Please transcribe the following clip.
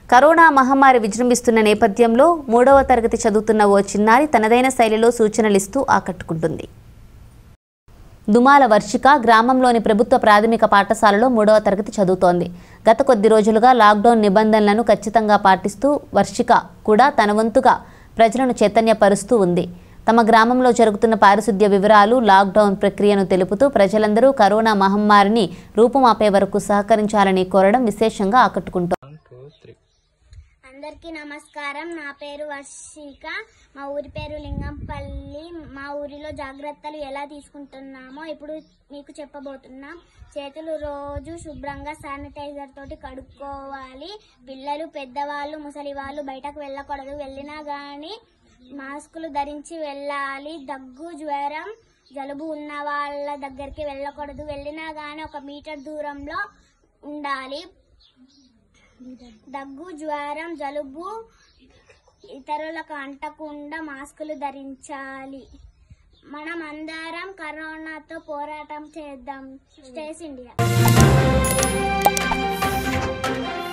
corona మహమ్మారి విజృంభిస్తున్న నేపథ్యంలో మూడవ తరగతి చదువుతున్న ఓ చిన్నారి తనదైన శైలిలో సూచనలిస్తూ ఆకట్టుకుంటుంది దుమాల వర్షిక గ్రామంలోని ప్రభుత్వ ప్రాథమిక పాఠశాలలో మూడవ తరగతి చదువుతోంది గత కొద్ది రోజులుగా లాక్డౌన్ నిబంధనలను ఖచ్చితంగా పాటిస్తూ వర్షిక కూడా తన వంతుగా ప్రజలను చైతన్యపరుస్తూ ఉంది తమ గ్రామంలో జరుగుతున్న పారిశుద్ధ్య వివరాలు లాక్డౌన్ ప్రక్రియను తెలుపుతూ ప్రజలందరూ కరోనా మహమ్మారిని రూపుమాపే వరకు సహకరించాలని కోరడం విశేషంగా ఆకట్టుకుంటోంది అందరికీ నమస్కారం నా పేరు వర్షిక మా ఊరి పేరు లింగంపల్లి మా ఊరిలో జాగ్రత్తలు ఎలా తీసుకుంటున్నామో ఇప్పుడు మీకు చెప్పబోతున్నాం చేతులు రోజు శుభ్రంగా శానిటైజర్ తోటి కడుక్కోవాలి పిల్లలు పెద్దవాళ్ళు ముసలి వాళ్ళు బయటకు వెళ్ళకూడదు వెళ్ళినా కానీ మాస్కులు ధరించి వెళ్ళాలి దగ్గు జ్వరం జలుబు ఉన్న వాళ్ళ దగ్గరికి వెళ్ళకూడదు వెళ్ళినా కానీ ఒక మీటర్ దూరంలో ఉండాలి దగ్గు జ్వరం జలుబు ఇతరులకు అంటకుండా మాస్కులు ధరించాలి మనం అందరం కరోనాతో పోరాటం చేద్దాం స్టేస్ ఇండియా